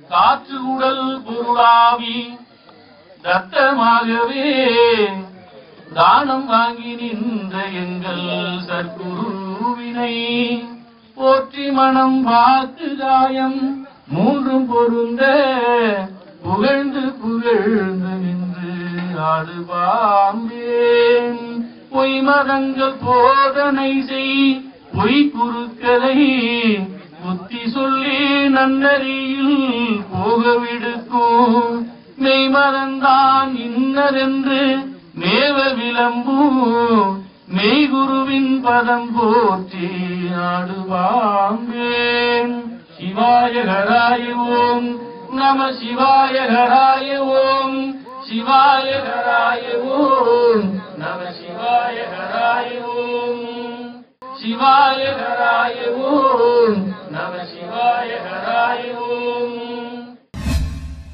காற்று உடல் பொருளாவி தத்தமாகவே தானம் வாங்கி நின்ற எங்கள் சற்குருவினை போற்றி மனம் பார்த்து காயம் மூன்றும் பொருந்த புகழ்ந்து புகழ்ந்து நின்று ஆடுபாம்பேன் பொய் மதங்கள் போதனை செய் பொய் குறுக்களை புத்தி சொல்லி நன்னறியில் போக விடுக்கும் மெய்மறந்தான் இன்னதென்று மேவ விளம்பும் மெய்குருவின் பதம் போற்றி ஆடுவாம்பேன் சிவாய ஹராய ஓம் நம சிவாய ஹராய ஓம் சிவாய ஹராய ஓம் நம சிவாய ஹராய ஓம் சிவாய ஹராய ஓம் நம சிவாய ஹராய